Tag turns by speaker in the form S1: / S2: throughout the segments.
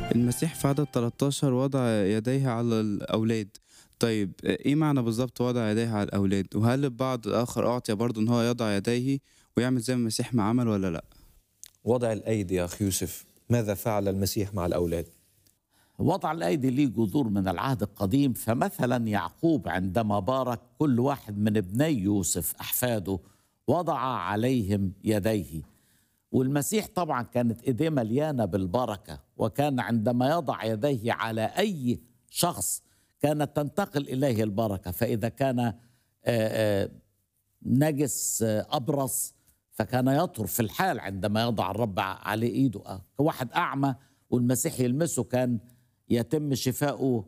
S1: المسيح في عدد 13 وضع يديه على الأولاد طيب إيه معنى بالظبط وضع يديه على الأولاد وهل البعض الآخر أعطي برضه إن هو يضع يديه ويعمل زي ما المسيح ما عمل ولا لأ
S2: وضع الأيدي يا أخي يوسف ماذا فعل المسيح مع الأولاد
S3: وضع الأيدي ليه جذور من العهد القديم فمثلا يعقوب عندما بارك كل واحد من ابني يوسف أحفاده وضع عليهم يديه والمسيح طبعا كانت ايديه مليانه بالبركه وكان عندما يضع يديه على اي شخص كانت تنتقل اليه البركه فاذا كان آه، آه، نجس آه، ابرص فكان يطهر في الحال عندما يضع الرب عليه ايده كواحد اعمى والمسيح يلمسه كان يتم شفاؤه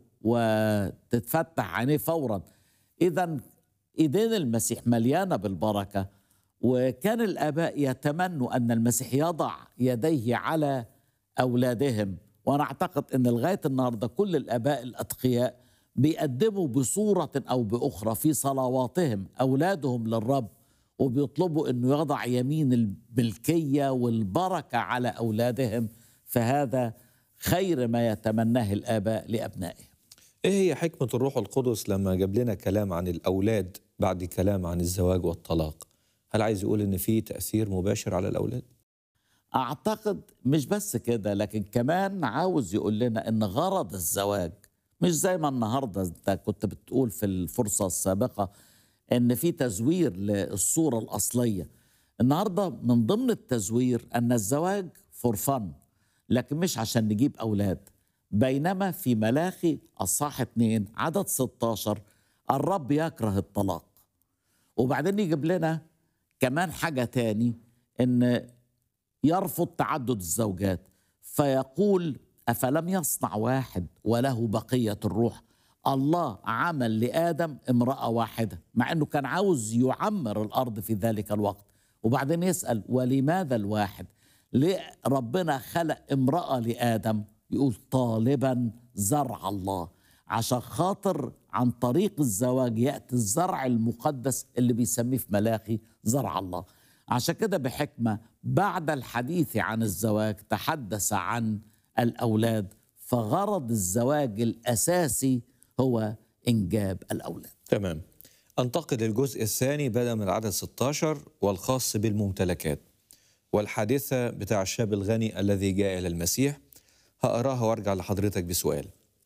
S3: وتتفتح عينيه فورا اذا ايدين المسيح مليانه بالبركه وكان الاباء يتمنوا ان المسيح يضع يديه على اولادهم وانا اعتقد ان لغايه النهارده كل الاباء الاتقياء بيقدموا بصوره او باخرى في صلواتهم اولادهم للرب وبيطلبوا انه يضع يمين الملكيه والبركه على اولادهم فهذا خير ما يتمناه الاباء لابنائهم.
S2: ايه هي حكمه الروح القدس لما جاب لنا كلام عن الاولاد بعد كلام عن الزواج والطلاق؟ هل عايز يقول ان في تاثير مباشر على الاولاد
S3: اعتقد مش بس كده لكن كمان عاوز يقول لنا ان غرض الزواج مش زي ما النهارده انت كنت بتقول في الفرصه السابقه ان في تزوير للصوره الاصليه النهارده من ضمن التزوير ان الزواج فور فن لكن مش عشان نجيب اولاد بينما في ملاخي اصحاح 2 عدد 16 الرب يكره الطلاق وبعدين يجيب لنا كمان حاجة تاني إن يرفض تعدد الزوجات فيقول أفلم يصنع واحد وله بقية الروح الله عمل لآدم امرأة واحدة مع أنه كان عاوز يعمر الأرض في ذلك الوقت وبعدين يسأل ولماذا الواحد ليه ربنا خلق امرأة لآدم يقول طالبا زرع الله عشان خاطر عن طريق الزواج ياتي الزرع المقدس اللي بيسميه في ملاخي زرع الله عشان كده بحكمه بعد الحديث عن الزواج تحدث عن الاولاد فغرض الزواج الاساسي هو انجاب الاولاد
S2: تمام انتقل للجزء الثاني بدأ من العدد 16 والخاص بالممتلكات والحادثة بتاع الشاب الغني الذي جاء إلى المسيح هقراها وارجع لحضرتك بسؤال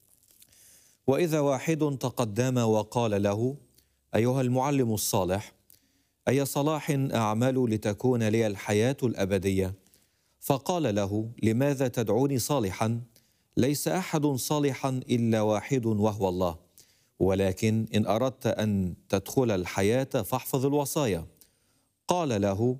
S2: واذا واحد تقدم وقال له ايها المعلم الصالح اي صلاح اعمل لتكون لي الحياه الابديه فقال له لماذا تدعوني صالحا ليس احد صالحا الا واحد وهو الله ولكن ان اردت ان تدخل الحياه فاحفظ الوصايا قال له